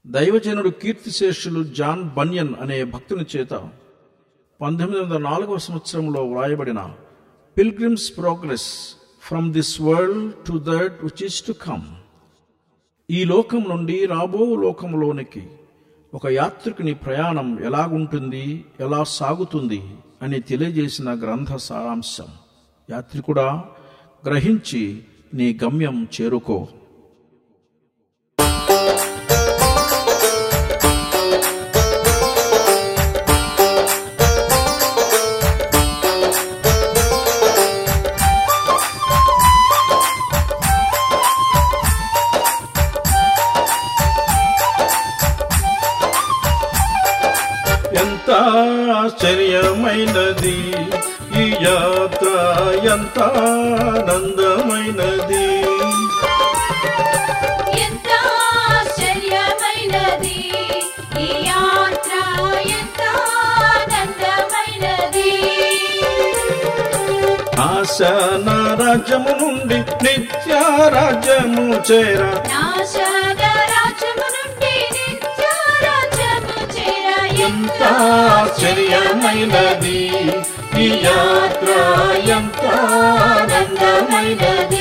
దైవజనుడు కీర్తిశేషులు John Bunyan అనే భక్తుని చేత పంతొమ్మిది వందల నాలుగవ సంవత్సరంలో వ్రాయబడిన pilgrim's progress from this world to that which is to come ఈ లోకం నుండి రాబో లోకంలోనికి ఒక యాత్రికుని ప్రయాణం ఎలాగుంటుంది ఎలా సాగుతుంది అని తెలియజేసిన గ్రంథ సారాంశం యాత్రికుడా గ్రహించి నీ గమ్యం చేరుకో ఎంత ఆశ్చర్యమైనది ఈ యాత్ర ఎంత ఆనందమైనది ఎంత ఆశ్చర్యమైనది ఈ యాత్ర ఎంత ఆనందమైనది ఆశాన రాజ్యము నుండి నిత్య రాజ్యము చేర నాశన రాజ్యము నుండి నిత్య రాజ్యము చేర ఎంత ఆశ్చర్యమైనది ఈ యాత్ర ఎంత ఆనందమైనది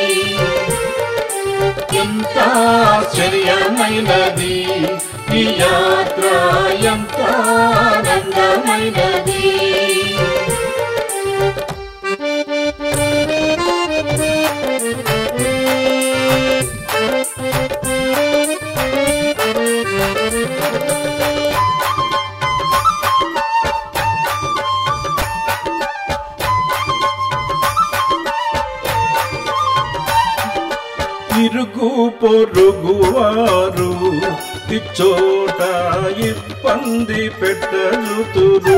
ఎంత ఆశ్చర్యమైనది ఈ యాత్ర ఎంత ఆనందమైనది ఇరుగు పొరుగు వారు ఇచ్చోట ఇబ్బంది పెట్టలుతురు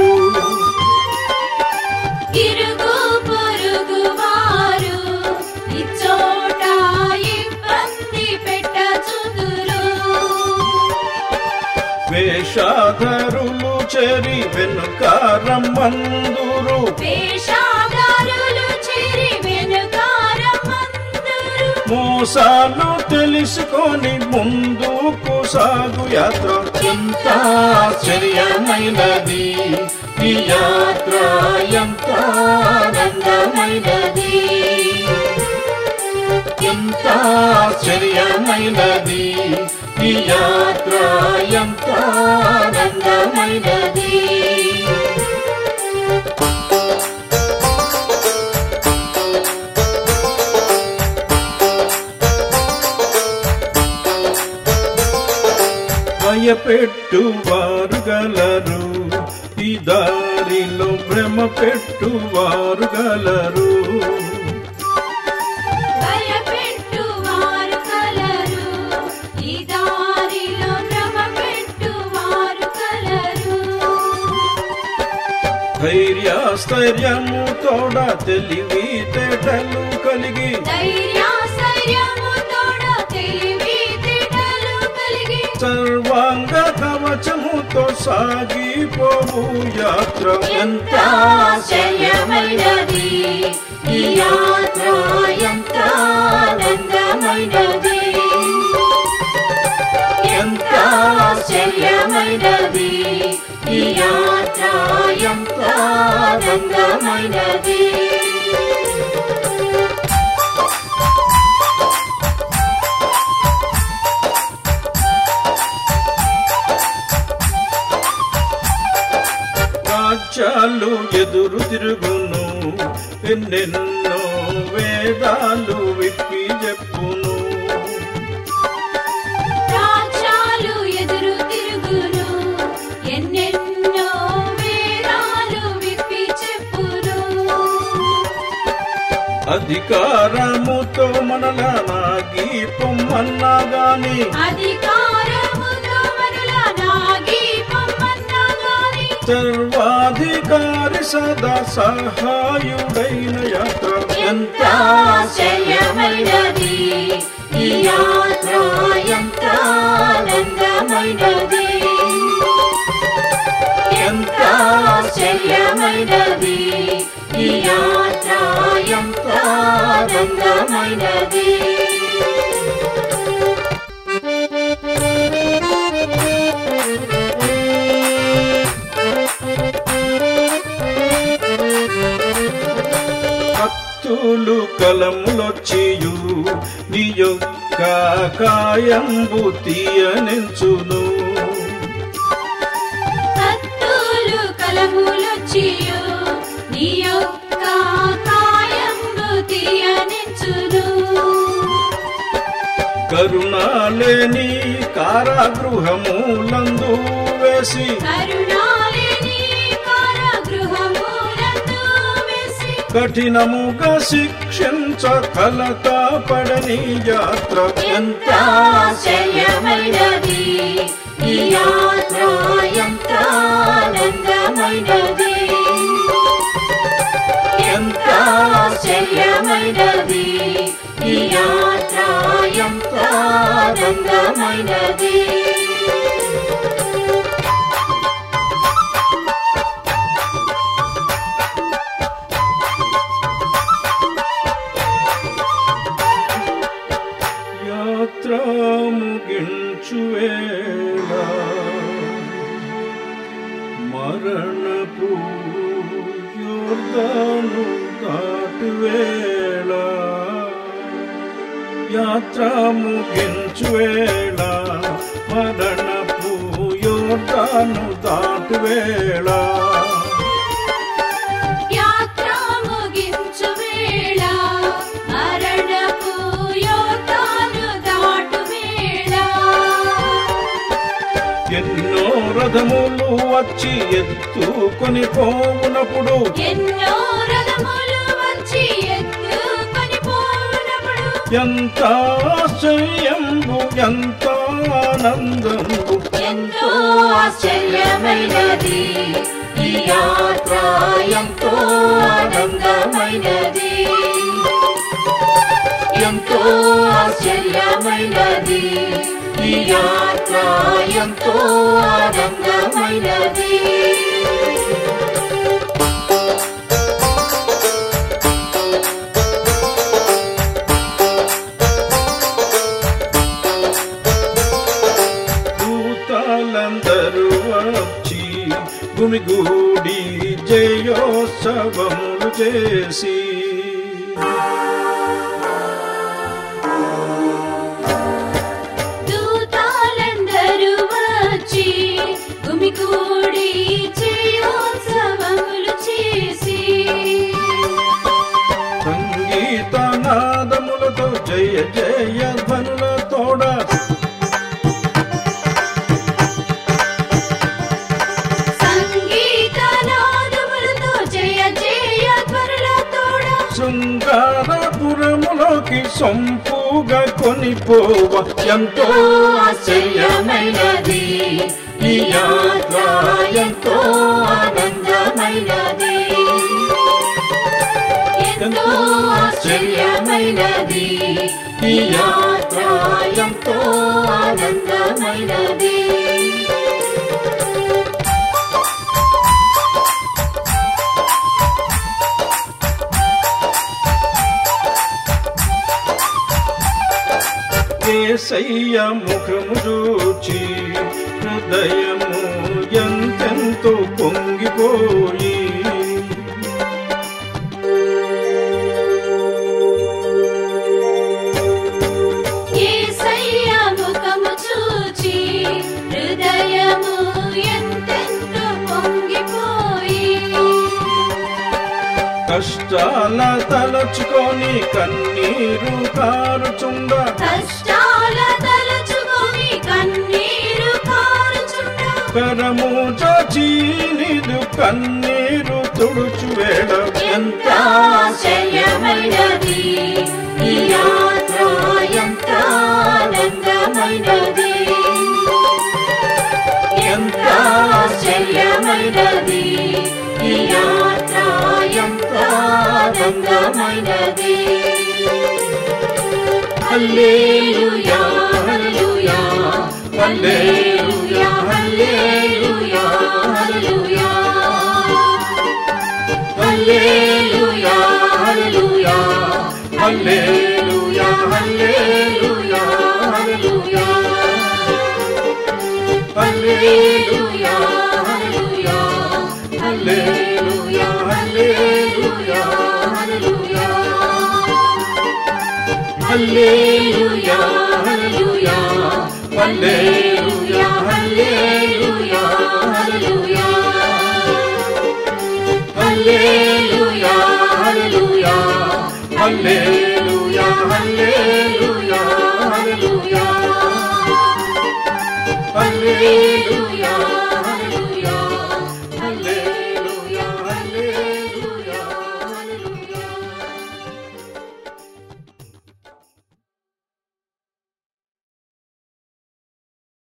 ఇరుగు పొరుగు వారు ఇచ్చోట ఇబ్బంది పెట్టచుదురు వేషాధరులు చెరి వెనుక రమ్మందురు వేషాదారులు చేరి వెనుకారమందురు మోసాలు తెలుసుకొని ముందుకు సాగు యాత్ర ఎంత ఆశ్చర్యమైనది ఈ యాత్ర ఎంత ఆనందమైనది ఎంత ఆశ్చర్యమైనది ఈ యాత్ర ఎంత ఆనందమైనది భయపెట్టు వారు గలరు ఈ దారిలో భ్రమ పెట్టు వారు గలరు భయపెట్టు వారు కలరు ఈ దారిలో భ్రమ పెట్టు వారు కలరు ధైర్యాస్థైర్యము తోడ తెలివి తేటలు కలిగి ధైర్యాశ్చర్యము తోడ తెలివి తేటలు కలిగి సర్వాంగ కవచముతో సాగిపోవు యాత్ర ఎంత ఆశ్చర్యమైనది ఈ యాత్ర ఎంత ఆనందమైనది ఎంత ఆశ్చర్యమైనది ఈ యాత్ర ఎంత ఆనందమైనది రాజ్యాలు ఎదురు తిరుగును ఎన్నెన్నో వేదాలు విప్పి చెప్పును రాజ్యాలు ఎదురు తిరుగును ఎన్నెన్నో వేదాలు విప్పి చెప్పును అధికారముతో మనల నాగి పొమ్మన్నా గాని అధికారముతో మనుల నాగి పొమ్మన్నా గాని సర్వాధికారి సదా సహాయుడైన యాత్ర ఎంత ఆశ్చర్యమైనది ఈ యాత్ర ఎంత ఆనందమైనది ఎంత ఆశ్చర్యమైనది ఈ యాత్ర ఎంత ఆనందమైనది కలములొచ్చియు నీ యొక్క కాయంబు తీయనించును కత్తులు కలములొచ్చియు నీ యొక్క కాయంబు తీయనిచ్చును కరుణాలేని కారాగృహములందు వేసి కరుణాలేని కారాగృహములందు వేసి కఠినముగా శిక్షించ కలత పడని యాత్ర ఎంత ఆశ్చర్యమైనది ఈ యాత్ర ఎంత ఆనందమైనది ఎంత ఆశ్చర్యమైనది ఈ యాత్ర ఎంత ఆనందమైనది యాత్ర ముగించు వేళ మరణపు యోర్దాను దాటు వేళ యాత్ర ముగించు వేళ మరణపు యోర్దాను దాటు వేళ యాత్ర ముగించు వేళ మరణపు యోతాను దాటు వేళ ఎన్నో రథములు వచ్చి ఎత్తుకొని పోవునప్పుడు ఎన్నో రథములు వచ్చి ఎత్తుకొని పోనప్పుడు ఎంత ఆశ్చర్యంబు ఎంత ఆనందంబు ఎంతో ఆశ్చర్యమైనది ఈ యాత్ర ఎంతో ఆనందమైనది ఎంతో ఆశ్చర్యమైనది ఈ యాత్ర ఎంతో ఆనందమైనది దూతాలందరూ వచ్చి గుమిగూడి జయోత్సవములు చేసి దూతాలందరూ వచ్చి గుమికూడి చేయోత్సవములు చేసి సంగీత నాదములతో జయ జయ ధ్వనులతోడ సంగీత నాదములతో జయ జయ ధ్వనులతోడ శృంగారపురములోకి సొంపుగా కొనిపోవ ఎంతో ఆశ్చర్యమైనది ఈ యాత్ర ఎంతో ఆనందమైనది ఎంతో ఆశ్చర్యమైనది ఈ యాత్ర ఎంతో ఆనందమైనది కేసయ్య ముఖము చూచి హృదయము ఎంతెంతో పొంగిపోయి యేసయ్య ముఖము చూచి హృదయము ఎంతెంతో పొంగిపోయి కష్టాల తలచుకొని కన్నీరు కారుచుండ కష్టాల తలచుకొని కన్నీరు కారుచుండ కరము చాచి నీదు కన్నీరు తుడుచు వేళ ఎంత ఆశ్చర్యమైనది ఈ యాత్ర ఎంత ఆనందమైనది ఎంత ఆశ్చర్యమైనది ఈ యాత్ర ఎంత ఆనందమైనది హల్లెలూయా హల్లెలూయా హల్లెలూయా హల్లెలూయా హల్లెలూయా హల్లెలూయా హల్లెలూయా హల్లెలూయా హల్లెలూయా హల్లెలూయా హల్లెలూయా హల్లెలూయా హల్లెలూయా హల్లెలూయా హల్లెలూయా హల్లెలూయా హల్లెలూయా హల్లెలూయా హల్లెలూయా హల్లెలూయా హల్లెలూయా హల్లెలూయా హల్లెలూయా హల్లెలూయా హల్లెలూయా